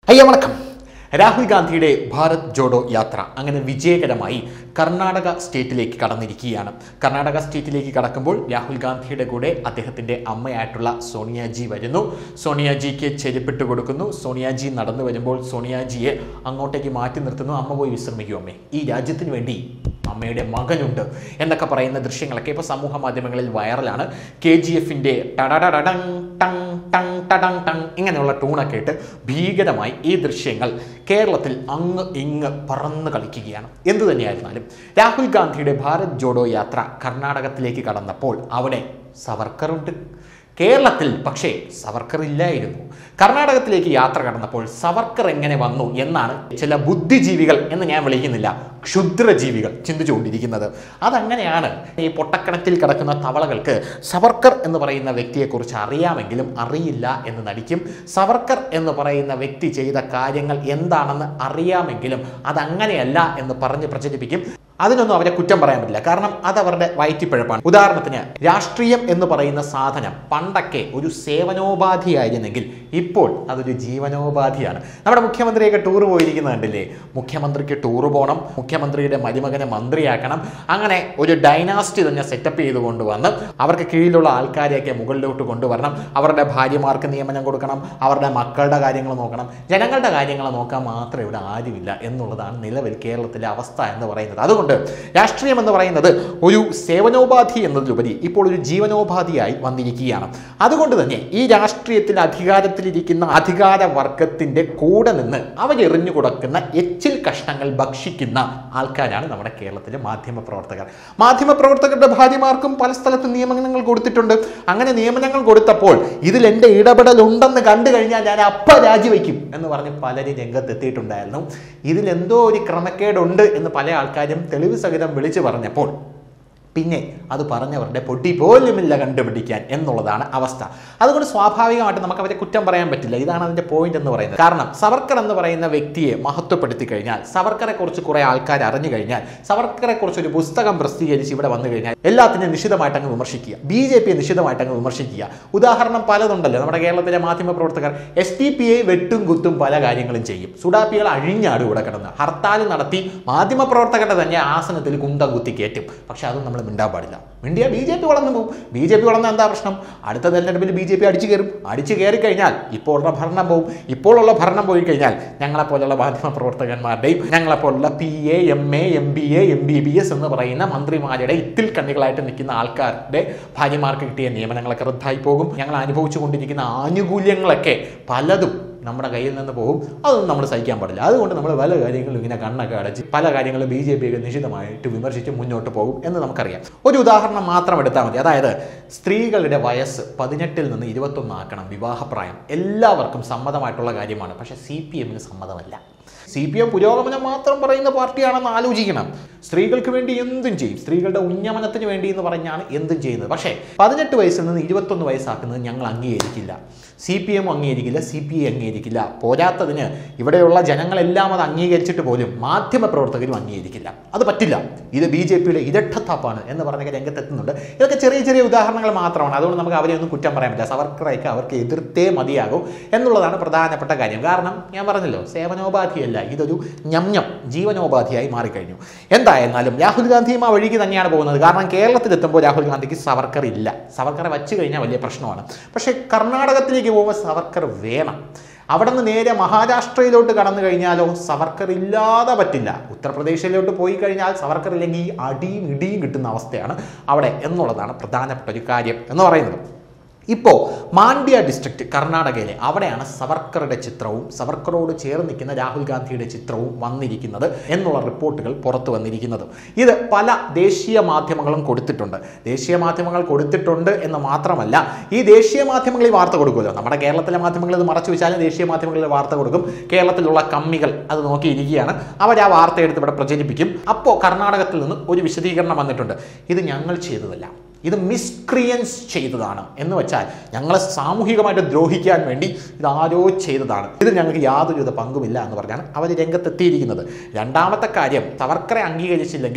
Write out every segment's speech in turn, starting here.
അയ്യ വണക്കം രാഹുൽ ഗാന്ധിയുടെ ഭാരത് ജോഡോ യാത്ര അങ്ങനെ വിജയകരമായി കർണാടക സ്റ്റേറ്റിലേക്ക് കടന്നിരിക്കുകയാണ് കർണാടക സ്റ്റേറ്റിലേക്ക് കടക്കുമ്പോൾ രാഹുൽ ഗാന്ധിയുടെ കൂടെ അദ്ദേഹത്തിൻ്റെ അമ്മയായിട്ടുള്ള സോണിയാജി വരുന്നു സോണിയാജിക്ക് ചെരുപ്പിട്ട് കൊടുക്കുന്നു സോണിയാജി നടന്നു വരുമ്പോൾ സോണിയാജിയെ അങ്ങോട്ടേക്ക് മാറ്റി നിർത്തുന്നു അമ്മ പോയി വിശ്രമിക്കൂ അമ്മേ ഈ രാജ്യത്തിന് വേണ്ടി അമ്മയുടെ മകനുണ്ട് എന്നൊക്കെ പറയുന്ന ദൃശ്യങ്ങളൊക്കെ ഇപ്പോൾ സമൂഹ മാധ്യമങ്ങളിൽ വൈറലാണ് കെ ജി എഫിൻ്റെ ടടടടടങ് ടങ് ടങ് ടടങ് ടങ് ഇങ്ങനെയുള്ള ടൂണൊക്കെ ഇട്ട് ഭീകരമായി ഈ ദൃശ്യങ്ങൾ കേരളത്തിൽ അങ്ങ് ഇങ്ങ് പറന്ന് കളിക്കുകയാണ് എന്തു തന്നെയായിരുന്നാലും രാഹുൽ ഗാന്ധിയുടെ ഭാരത് ജോഡോ യാത്ര കർണാടകത്തിലേക്ക് കടന്നപ്പോൾ അവിടെ സവർക്കറുണ്ട് കേരളത്തിൽ പക്ഷേ സവർക്കർ ഇല്ലായിരുന്നു കർണാടകത്തിലേക്ക് യാത്ര കടന്നപ്പോൾ സവർക്കർ എങ്ങനെ വന്നു എന്നാണ് ചില ബുദ്ധിജീവികൾ എന്ന് ഞാൻ വിളിക്കുന്നില്ല ക്ഷുദ്രജീവികൾ ചിന്തിച്ചുകൊണ്ടിരിക്കുന്നത് അതങ്ങനെയാണ് ഈ പൊട്ടക്കണത്തിൽ കിടക്കുന്ന തവളകൾക്ക് സവർക്കർ എന്ന് പറയുന്ന വ്യക്തിയെക്കുറിച്ച് അറിയാമെങ്കിലും അറിയില്ല എന്ന് നടിക്കും സവർക്കർ എന്ന് പറയുന്ന വ്യക്തി ചെയ്ത കാര്യങ്ങൾ എന്താണെന്ന് അറിയാമെങ്കിലും അതങ്ങനെയല്ല എന്ന് പറഞ്ഞ് പ്രചരിപ്പിക്കും അതിനൊന്നും അവരെ കുറ്റം പറയാൻ പറ്റില്ല കാരണം അത് അവരുടെ വയറ്റിപ്പിഴപ്പാണ് ഉദാഹരണത്തിന് രാഷ്ട്രീയം എന്ന് പറയുന്ന സാധനം പണ്ടൊക്കെ ഒരു സേവനോപാധിയായിരുന്നെങ്കിൽ ഇപ്പോൾ അതൊരു ജീവനോപാധിയാണ് നമ്മുടെ മുഖ്യമന്ത്രിയൊക്കെ ടൂർ പോയിരിക്കുന്നത് കണ്ടില്ലേ മുഖ്യമന്ത്രിക്ക് ടൂർ പോകണം മുഖ്യമന്ത്രിയുടെ മരുമകനെ മന്ത്രിയാക്കണം അങ്ങനെ ഒരു ഡൈനാസ്റ്റി തന്നെ സെറ്റപ്പ് ചെയ്ത് കൊണ്ടുവന്ന് അവർക്ക് കീഴിലുള്ള ആൾക്കാരെയൊക്കെ മുകളിലോട്ട് കൊണ്ടുവരണം അവരുടെ ഭാര്യമാർക്ക് നിയമനം കൊടുക്കണം അവരുടെ മക്കളുടെ കാര്യങ്ങൾ നോക്കണം ജനങ്ങളുടെ കാര്യങ്ങൾ നോക്കാൻ മാത്രം ഇവിടെ ആരുമില്ല എന്നുള്ളതാണ് നിലവിൽ കേരളത്തിലെ അവസ്ഥ എന്ന് പറയുന്നത് അതുകൊണ്ട് രാഷ്ട്രീയം എന്ന് പറയുന്നത് ഒരു സേവനോപാധി എന്നതിലുപരി ഇപ്പോൾ ഒരു ജീവനോപാധിയായി വന്നിരിക്കുകയാണ് അതുകൊണ്ട് തന്നെ ഈ രാഷ്ട്രീയത്തിൽ അധികാരത്തിലിരിക്കുന്ന അധികാര വർഗത്തിന്റെ കൂടെ നിന്ന് അവരെറിഞ്ഞു കൊടുക്കുന്ന എച്ചിൽ കഷ്ണങ്ങൾ ഭക്ഷിക്കുന്ന ആൾക്കാരാണ് നമ്മുടെ കേരളത്തിലെ മാധ്യമ പ്രവർത്തകർ മാധ്യമ പ്രവർത്തകരുടെ ഭാര്യമാർക്കും പല സ്ഥലത്തും നിയമനങ്ങൾ കൊടുത്തിട്ടുണ്ട് അങ്ങനെ നിയമനങ്ങൾ കൊടുത്തപ്പോൾ ഇതിൽ എൻ്റെ ഇടപെടൽ ഉണ്ടെന്ന് കണ്ടു കഴിഞ്ഞാൽ ഞാൻ അപ്പ രാജിവെക്കും എന്ന് പറഞ്ഞ് പലരും രംഗത്തെത്തിയിട്ടുണ്ടായിരുന്നു ഇതിലെന്തോ ഒരു ക്രമക്കേടുണ്ട് എന്ന് പല ആൾക്കാരും തെളിവ് സഹിതം വിളിച്ചു പറഞ്ഞപ്പോൾ പിന്നെ അത് പറഞ്ഞവരുടെ പൊട്ടി പോലുമില്ല കണ്ടുപിടിക്കാൻ എന്നുള്ളതാണ് അവസ്ഥ അതുകൊണ്ട് സ്വാഭാവികമായിട്ട് നമുക്ക് അവരെ കുറ്റം പറയാൻ പറ്റില്ല ഇതാണ് അതിന്റെ പോയിന്റ് എന്ന് പറയുന്നത് കാരണം സവർക്കർ എന്ന് പറയുന്ന വ്യക്തിയെ മഹത്വപ്പെടുത്തി കഴിഞ്ഞാൽ സവർക്കറെ കുറിച്ച് കുറെ ആൾക്കാർ അറിഞ്ഞു കഴിഞ്ഞാൽ സവർക്കറെ കുറിച്ച് ഒരു പുസ്തകം പ്രസിദ്ധീകരിച്ച് ഇവിടെ വന്നു കഴിഞ്ഞാൽ എല്ലാത്തിനെയും നിശിതമായിട്ട് അങ്ങ് വിമർശിക്കുക ബി ജെ പിയെ നിശിതമായിട്ട് അങ്ങ് വിമർശിക്കുക ഉദാഹരണം പലതുണ്ടല്ലോ നമ്മുടെ കേരളത്തിലെ മാധ്യമ പ്രവർത്തകർ എസ് ടി പി ഐ വെട്ടും കുത്തും പല കാര്യങ്ങളും ചെയ്യും സുഡാപ്പികൾ അഴിഞ്ഞാട് ഇവിടെ കിടന്ന് ഹർത്താൽ നടത്തി മാധ്യമ പ്രവർത്തകരുടെ തന്നെ ആസനത്തിൽ കുന്തം കുത്തി കയറ്റും പക്ഷെ അതും നമ്മൾ മിണ്ടാൻ പാടില്ല മിണ്ടിയ ബി ജെ പി വളർന്നു പോകും ബി ജെ പി വളർന്ന എന്താ പ്രശ്നം അടുത്ത തെരഞ്ഞെടുപ്പിൽ ബി ജെ പി അടിച്ചു കയറും അടിച്ചു കയറി കഴിഞ്ഞാൽ ഇപ്പോൾ ഉള്ള ഭരണം പോകും ഇപ്പോഴുള്ള ഭരണം പോയി കഴിഞ്ഞാൽ ഞങ്ങളെപ്പോലുള്ള മാധ്യമ പ്രവർത്തകന്മാരുടെയും ഞങ്ങളെപ്പോലുള്ള P A M A M B A M B B S എന്ന് പറയുന്ന മന്ത്രിമാരുടെ ഇത്തിൽ കണ്ണികളായിട്ട് നിൽക്കുന്ന ആൾക്കാരുടെ ഭാര്യമാർക്ക് കിട്ടിയ നിയമനങ്ങളൊക്കെ റദ്ദായി പോകും ഞങ്ങൾ അനുഭവിച്ചു കൊണ്ടിരിക്കുന്ന ആനുകൂല്യങ്ങളൊക്കെ പലതും നമ്മുടെ കയ്യിൽ നിന്ന് പോകും അതൊന്നും നമ്മൾ സഹിക്കാൻ പാടില്ല അതുകൊണ്ട് നമ്മൾ പല കാര്യങ്ങളും ഇങ്ങനെ കണ്ണൊക്കെ അടച്ച് പല കാര്യങ്ങളും ബി ജെ പി ഒക്കെ നിശിതമായിട്ട് വിമർശിച്ച് മുന്നോട്ട് പോകും എന്ന് നമുക്കറിയാം ഒരു ഉദാഹരണം മാത്രം എടുത്താൽ മതി അതായത് സ്ത്രീകളുടെ വയസ്സ് പതിനെട്ടിൽ നിന്ന് ഇരുപത്തൊന്ന് ആക്കണം വിവാഹപ്രായം എല്ലാവർക്കും സമ്മതമായിട്ടുള്ള കാര്യമാണ് പക്ഷേ സി പി എമ്മിന് സമ്മതമല്ല സി പി എം പുരോഗമനം മാത്രം പറയുന്ന പാർട്ടിയാണെന്ന് ആലോചിക്കണം സ്ത്രീകൾക്ക് വേണ്ടി എന്തും ചെയ്യും സ്ത്രീകളുടെ ഉന്നമനത്തിന് വേണ്ടി എന്ന് പറഞ്ഞാണ് എന്തും ചെയ്യുന്നത് പക്ഷേ പതിനെട്ട് വയസ്സിൽ നിന്ന് ഇരുപത്തൊന്ന് വയസ്സാക്കുന്നത് ഞങ്ങൾ അംഗീകരിക്കില്ല സി പി എം അംഗീകരിക്കില്ല സി പി ഐ അംഗീകരിക്കില്ല പോരാത്തതിന് ഇവിടെയുള്ള ജനങ്ങളെല്ലാം അത് അംഗീകരിച്ചിട്ട് പോലും മാധ്യമ പ്രവർത്തകരും അംഗീകരിക്കില്ല അത് പറ്റില്ല ഇത് ബി ജെ പിയുടെ ഇരട്ടത്താപ്പാണ് എന്ന് പറഞ്ഞൊക്കെ രംഗത്തെത്തുന്നുണ്ട് ഇതൊക്കെ ചെറിയ ചെറിയ ഉദാഹരണങ്ങൾ മാത്രമാണ് അതുകൊണ്ട് നമുക്ക് അവരെ ഒന്നും കുറ്റം പറയാൻ പറ്റില്ല സവർക്കറേക്ക് അവർക്ക് എതിർത്തേ മതിയാകും എന്നുള്ളതാണ് പ്രധാനപ്പെട്ട കാര്യം കാരണം ഞാൻ പറഞ്ഞല്ലോ സേവനോപാധിയല്ല ഇതൊരു ഞമ്ഞം ജീവനോപാധിയായി മാറിക്കഴിഞ്ഞു എന്തായിരുന്നാലും രാഹുൽ ഗാന്ധിയും ആ വഴിക്ക് തന്നെയാണ് പോകുന്നത് കാരണം കേരളത്തിലെത്തുമ്പോൾ രാഹുൽ ഗാന്ധിക്ക് സവർക്കർ ഇല്ല സവർക്കറെ വച്ചു കഴിഞ്ഞാൽ വലിയ പ്രശ്നമാണ് പക്ഷേ കർണാടകത്തിലേക്ക് പോകുമ്പോൾ സവർക്കർ വേണം അവിടെ നിന്ന് നേരെ മഹാരാഷ്ട്രയിലോട്ട് കടന്നു കഴിഞ്ഞാലോ സവർക്കർ ഇല്ലാതെ പറ്റില്ല ഉത്തർപ്രദേശിലോട്ട് പോയി കഴിഞ്ഞാൽ സവർക്കർ ഇല്ലെങ്കിൽ അടിയും ഇടിയും കിട്ടുന്ന അവസ്ഥയാണ് അവിടെ എന്നുള്ളതാണ് പ്രധാനപ്പെട്ട ഒരു കാര്യം എന്ന് പറയുന്നത് ഇപ്പോൾ മാണ്ഡ്യ ഡിസ്ട്രിക്റ്റ് കർണാടകയിലെ അവിടെയാണ് സവർക്കറുടെ ചിത്രവും സവർക്കറോട് ചേർന്ന് നിൽക്കുന്ന രാഹുൽ ഗാന്ധിയുടെ ചിത്രവും വന്നിരിക്കുന്നത് എന്നുള്ള റിപ്പോർട്ടുകൾ പുറത്തു വന്നിരിക്കുന്നത് ഇത് പല ദേശീയ മാധ്യമങ്ങളും കൊടുത്തിട്ടുണ്ട് ദേശീയ മാധ്യമങ്ങൾ കൊടുത്തിട്ടുണ്ട് എന്ന് മാത്രമല്ല ഈ ദേശീയ മാധ്യമങ്ങൾ ഈ വാർത്ത കൊടുക്കുമല്ലോ നമ്മുടെ കേരളത്തിലെ മാധ്യമങ്ങൾ ഇത് മറച്ചു വെച്ചാലും ദേശീയ മാധ്യമങ്ങളിൽ വാർത്ത കൊടുക്കും കേരളത്തിലുള്ള കമ്മികൾ അത് നോക്കിയിരിക്കുകയാണ് അവർ ആ വാർത്ത എടുത്ത് ഇവിടെ പ്രചരിപ്പിക്കും അപ്പോൾ കർണാടകത്തിൽ നിന്ന് ഒരു വിശദീകരണം വന്നിട്ടുണ്ട് ഇത് ഞങ്ങൾ ചെയ്തതല്ല ഇത് മിസ്ക്രിയൻസ് ചെയ്തതാണ് എന്ന് വെച്ചാൽ ഞങ്ങളെ സാമൂഹികമായിട്ട് ദ്രോഹിക്കാൻ വേണ്ടി ഇത് ആരോ ചെയ്തതാണ് ഇത് ഞങ്ങൾക്ക് യാതൊരുവിധ പങ്കുമില്ല എന്ന് പറഞ്ഞാണ് അവർ രംഗത്തെത്തിയിരിക്കുന്നത് രണ്ടാമത്തെ കാര്യം സവർക്കറെ അംഗീകരിച്ചില്ലെങ്കിൽ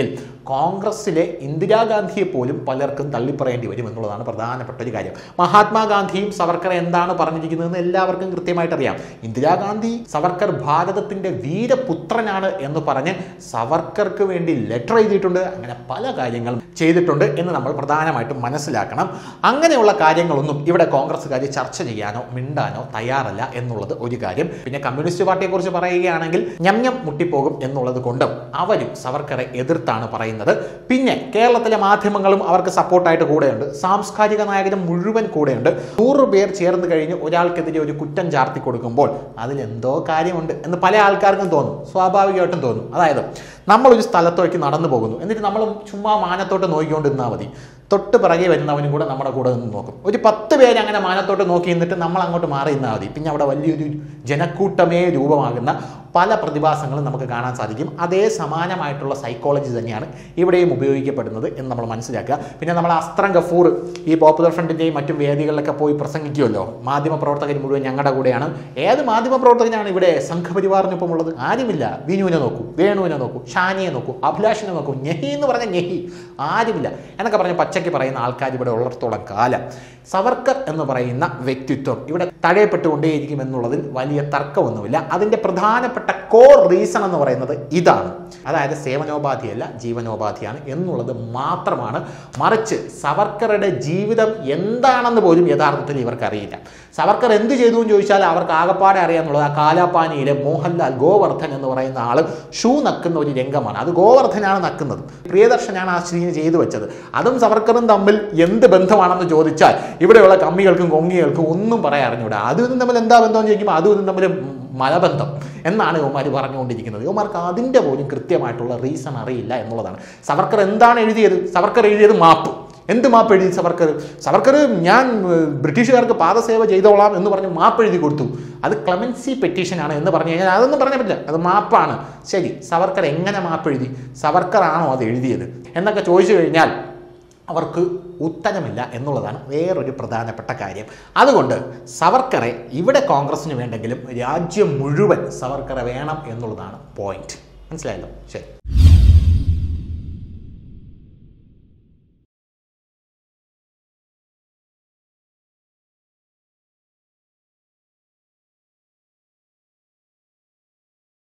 കോൺഗ്രസ്സിലെ ഇന്ദിരാഗാന്ധിയെ പോലും പലർക്കും തള്ളിപ്പറയേണ്ടി വരും എന്നുള്ളതാണ് പ്രധാനപ്പെട്ട ഒരു കാര്യം മഹാത്മാഗാന്ധിയും സവർക്കർ എന്താണ് പറഞ്ഞിരിക്കുന്നതെന്ന് എല്ലാവർക്കും കൃത്യമായിട്ട് അറിയാം ഇന്ദിരാഗാന്ധി സവർക്കർ ഭാരതത്തിന്റെ വീരപുത്രനാണ് എന്ന് പറഞ്ഞ് സവർക്കർക്ക് വേണ്ടി ലെറ്റർ എഴുതിയിട്ടുണ്ട് അങ്ങനെ പല കാര്യങ്ങളും ചെയ്തിട്ടുണ്ട് എന്ന് നമ്മൾ പ്രധാനമായിട്ടും മനസ്സിലാക്കണം അങ്ങനെയുള്ള കാര്യങ്ങളൊന്നും ഇവിടെ കോൺഗ്രസ്സുകാർ ചർച്ച ചെയ്യാനോ മിണ്ടാനോ തയ്യാറല്ല എന്നുള്ളത് ഒരു കാര്യം പിന്നെ കമ്മ്യൂണിസ്റ്റ് പാർട്ടിയെക്കുറിച്ച് പറയുകയാണെങ്കിൽ ഞമ്ഞം മുട്ടിപ്പോകും എന്നുള്ളത് കൊണ്ടും അവരും സവർക്കറെ എതിർത്താണ് പറയുന്നത് പിന്നെ കേരളത്തിലെ മാധ്യമങ്ങളും അവർക്ക് സപ്പോർട്ടായിട്ട് കൂടെയുണ്ട് സാംസ്കാരിക നായകരും മുഴുവൻ കൂടെയുണ്ട് നൂറ് പേർ ചേർന്ന് കഴിഞ്ഞ് ഒരാൾക്കെതിരെ ഒരു കുറ്റം ചാർത്തി കൊടുക്കുമ്പോൾ അതിലെന്തോ കാര്യമുണ്ട് എന്ന് പല ആൾക്കാർക്കും തോന്നും സ്വാഭാവികമായിട്ടും തോന്നും അതായത് നമ്മളൊരു സ്ഥലത്തേക്ക് നടന്നു പോകുന്നു എന്നിട്ട് നമ്മൾ ചുമ്മാ മാനത്തോട്ട് നോക്കിക്കൊണ്ടിരുന്നാൽ മതി തൊട്ട് പിറകെ വരുന്നവനും കൂടെ നമ്മുടെ കൂടെ നിന്ന് നോക്കും ഒരു പത്ത് പേര് അങ്ങനെ മാനത്തോട്ട് നോക്കി നിന്നിട്ട് നമ്മൾ അങ്ങോട്ട് മാറി നിന്നാൽ മതി പിന്നെ അവിടെ വലിയൊരു ജനക്കൂട്ടമേ രൂപമാകുന്ന പല പ്രതിഭാസങ്ങളും നമുക്ക് കാണാൻ സാധിക്കും അതേ സമാനമായിട്ടുള്ള സൈക്കോളജി തന്നെയാണ് ഇവിടെയും ഉപയോഗിക്കപ്പെടുന്നത് എന്ന് നമ്മൾ മനസ്സിലാക്കുക പിന്നെ നമ്മൾ അസ്ത്രം ഗഫൂർ ഈ പോപ്പുലർ ഫ്രണ്ടിൻ്റെയും മറ്റും വേദികളിലൊക്കെ പോയി പ്രസംഗിക്കുമല്ലോ മാധ്യമ പ്രവർത്തകർ മുഴുവൻ ഞങ്ങളുടെ കൂടെയാണ് ഏത് മാധ്യമ പ്രവർത്തകനാണ് ഇവിടെ സംഘപരിവാറിനൊപ്പം ഉള്ളത് ആരുമില്ല വിനുവിനെ നോക്കൂ വേണുവിനെ നോക്കൂ ഷാനിയെ നോക്കൂ അഭിലാഷിനെ നോക്കൂ നെഹി എന്ന് പറഞ്ഞ നെഹി ആരുമില്ല എന്നൊക്കെ പറഞ്ഞ് പച്ചയ്ക്ക് പറയുന്ന ആൾക്കാർ ഇവിടെ ഉള്ളിടത്തോളം കാലം സവർക്കർ എന്ന് പറയുന്ന വ്യക്തിത്വം ഇവിടെ തടയപ്പെട്ടുകൊണ്ടേയിരിക്കും എന്നുള്ളതിൽ വലിയ തർക്കമൊന്നുമില്ല അതിൻ്റെ പ്രധാനപ്പെട്ട കോർ റീസൺ എന്ന് പറയുന്നത് ഇതാണ് അതായത് സേവനോപാധിയല്ല ജീവനോപാധിയാണ് എന്നുള്ളത് മാത്രമാണ് മറിച്ച് സവർക്കറുടെ ജീവിതം എന്താണെന്ന് പോലും യഥാർത്ഥത്തിൽ ഇവർക്ക് അറിയില്ല സവർക്കർ എന്ത് ചെയ്തു എന്ന് ചോദിച്ചാൽ അവർക്ക് ആകപ്പാടെ അറിയാന്നുള്ളത് ആ കാലാപാനിയിലെ മോഹൻലാൽ ഗോവർദ്ധൻ എന്ന് പറയുന്ന ആൾ ഷൂ നക്കുന്ന ഒരു രംഗമാണ് അത് ഗോവർദ്ധനാണ് നക്കുന്നത് പ്രിയദർശനാണ് ആ സ്ത്രീനെ ചെയ്തു വെച്ചത് അതും സവർക്കറും തമ്മിൽ എന്ത് ബന്ധമാണെന്ന് ചോദിച്ചാൽ ഇവിടെയുള്ള കമ്മികൾക്കും കൊങ്ങികൾക്കും ഒന്നും പറയാൻ അറിഞ്ഞൂടാ അതും തമ്മിൽ എന്താ ബന്ധം എന്ന് ചോദിക്കുമ്പോൾ അതും തമ്മിൽ മലബന്ധം എന്നാണ് ഇവന്മാർ പറഞ്ഞുകൊണ്ടിരിക്കുന്നത് ഇവന്മാർക്ക് അതിൻ്റെ പോലും കൃത്യമായിട്ടുള്ള റീസൺ അറിയില്ല എന്നുള്ളതാണ് സവർക്കർ എന്താണ് എഴുതിയത് സവർക്കർ എഴുതിയത് മാപ്പ് എന്ത് മാപ്പ് എഴുതി സവർക്കർ സവർക്കർ ഞാൻ ഏഹ്, ബ്രിട്ടീഷുകാർക്ക് പാദസേവ ചെയ്തോളാം എന്ന് പറഞ്ഞ് മാപ്പ് എഴുതി കൊടുത്തു അത് ക്ലമൻസി പെറ്റീഷനാണ് എന്ന് പറഞ്ഞു കഴിഞ്ഞാൽ അതൊന്നും പറയാൻ പറ്റില്ല അത് മാപ്പാണ് ശരി സവർക്കർ എങ്ങനെ മാപ്പ് എഴുതി സവർക്കർ ആണോ അത് എഴുതിയത് എന്നൊക്കെ ചോദിച്ചു കഴിഞ്ഞാൽ അവർക്ക് ഉത്തരമില്ല എന്നുള്ളതാണ് വേറൊരു പ്രധാനപ്പെട്ട കാര്യം അതുകൊണ്ട് സവർക്കറെ ഇവിടെ കോൺഗ്രസിന് വേണ്ടെങ്കിലും രാജ്യം മുഴുവൻ സവർക്കറെ വേണം എന്നുള്ളതാണ് പോയിന്റ് മനസ്സിലായല്ലോ ശരി